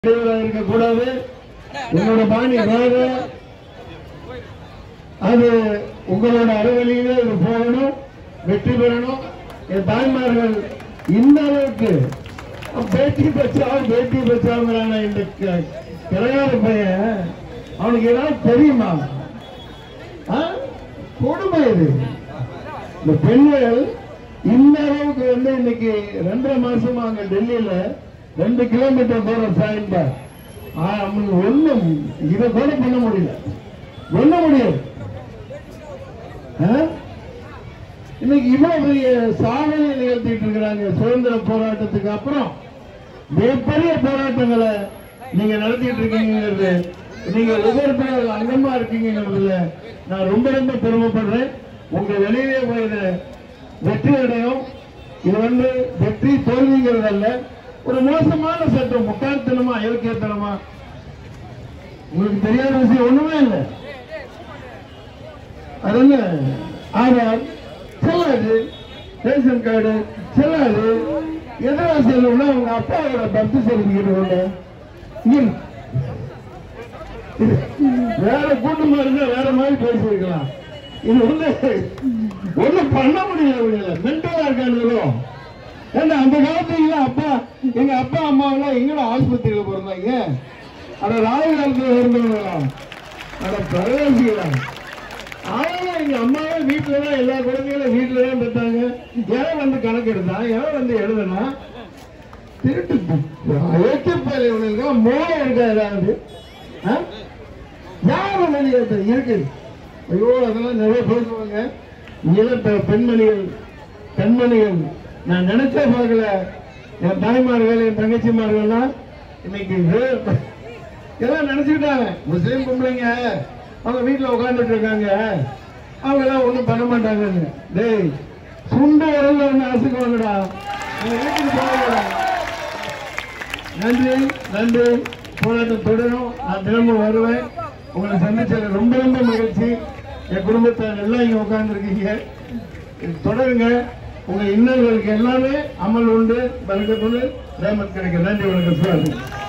இடையூறாக இருக்கக்கூடாது உங்களோட பாணி வேற அது உங்களோட அறவழியிலே இது போகணும் வெற்றி பெறணும் என் தாய்மார்கள் இந்த அளவுக்கு பேட்டி பச்சாவும் பேட்டி பச்சாவுங்கிறான இந்த க- கிளையாத பையன் அவனுக்கு ஏதாவது தெரியுமா ஆ? கொடுமை இது இந்த பெண்கள் இந்த அளவுக்கு வந்து இன்னைக்கு ரெண்டரை மாசமா அங்க டெல்லியில ரெண்டு கிலோமீட்டர் தூரம் சாய்ந்தார் அவங்களுக்கு ஒண்ணும் இதை கூட பண்ண முடியல பண்ண முடியாது ஆ? இன்னைக்கு இவ்வளவு பெரிய சாதனை நிகழ்த்திட்டு இருக்கிறாங்க சுதந்திர போராட்டத்துக்கு அப்புறம் மிகப்பெரிய போராட்டங்களை நீங்க நடத்திட்டு இருக்கீங்கிறது நீங்க ஒவ்வொருத்தரும் அங்கமா இருக்கீங்கிறதுல நான் ரொம்ப ரொம்ப பெருமைப்படுறேன் உங்க வெளியிலே போயிட வெற்றி அடையும் இது வந்து வெற்றி தோல்விங்கிறது அல்ல ஒரு மோசமான சட்டம் முட்டாள்தனமா இயற்கைத்தனமா உங்களுக்கு தெரியாத விஷயம் ஒண்ணுமே இல்லை அது என்ன ஆதார் செல்லாது ரேஷன் கார்டு செல்லாது எதனா செல்லணும்னா உங்க அப்பாவோட பர்த் சர்டிபிகேட் ஒண்ணு இங்க இரு. வேற கூட்டமா இருந்தா வேற மாதிரி பேசிருக்கலாம் இது வந்து ஒண்ணும் பண்ண முடியல முடியல மென்டலா இருக்கானுங்களும் ஏன்னா அந்த காலத்துல அப்பா எங்க அப்பா அம்மாவெல்லாம் எங்கட ஆஸ்பத்திரியில பிறந்தாங்க அட ராய காலத்துல இருந்தவங்களா அட பிரவேசிகளா ஆனா எங்க அம்மாவே வீட்டுல தான் எல்லா குழந்தைகளும் வீட்டுல தான் பெற்றாங்க எவன் வந்து கணக்கு எடுத்தான் எவன் வந்து எழுதுனா திருட்டு ஏற்கப்பையில இவனுங்க மூளை இருக்கா ஏதாவது ஆ? யாரு வெளியே இருக்கு ஐயோ அதெல்லாம் நிறைய பேசுவாங்க இளம் பெ- பெண்மணிகள் பெண்மணிகள் நான் நினைச்சே பார்க்கல என் தாய்மார்கள் என் தங்கச்சிமார்கள்லாம் இன்னைக்கு வே- எல்லாம் நினைச்சுக்கிட்டாங்க முஸ்லீம் பொம்பளைங்க அவங்க வீட்டுல உட்கார்ந்துட்டு இருக்காங்க அவங்க எல்லாம் ஒண்ணும் பண்ண மாட்டாங்கன்னு டேய் சுண்டு வரல ஒண்ணு அசுக்குவாங்கடா உங்க வீட்டுக்கு போவாங்கடா நன்றி நன்றி போராட்டம் தொடரும் நான் தினமும் வருவேன் உங்களை சந்திச்சது ரொம்ப ரொம்ப மகிழ்ச்சி என் குடும்பத்தார் எல்லாம் இங்க உட்கார்ந்துருக்கீங்க தொடருங்க உங்க இன்னல்களுக்கு எல்லாமே அமல் உண்டு பறக்கத்துண்டு ரேமத் கிடைக்கும் நன்றி வணக்கம் சுவாமி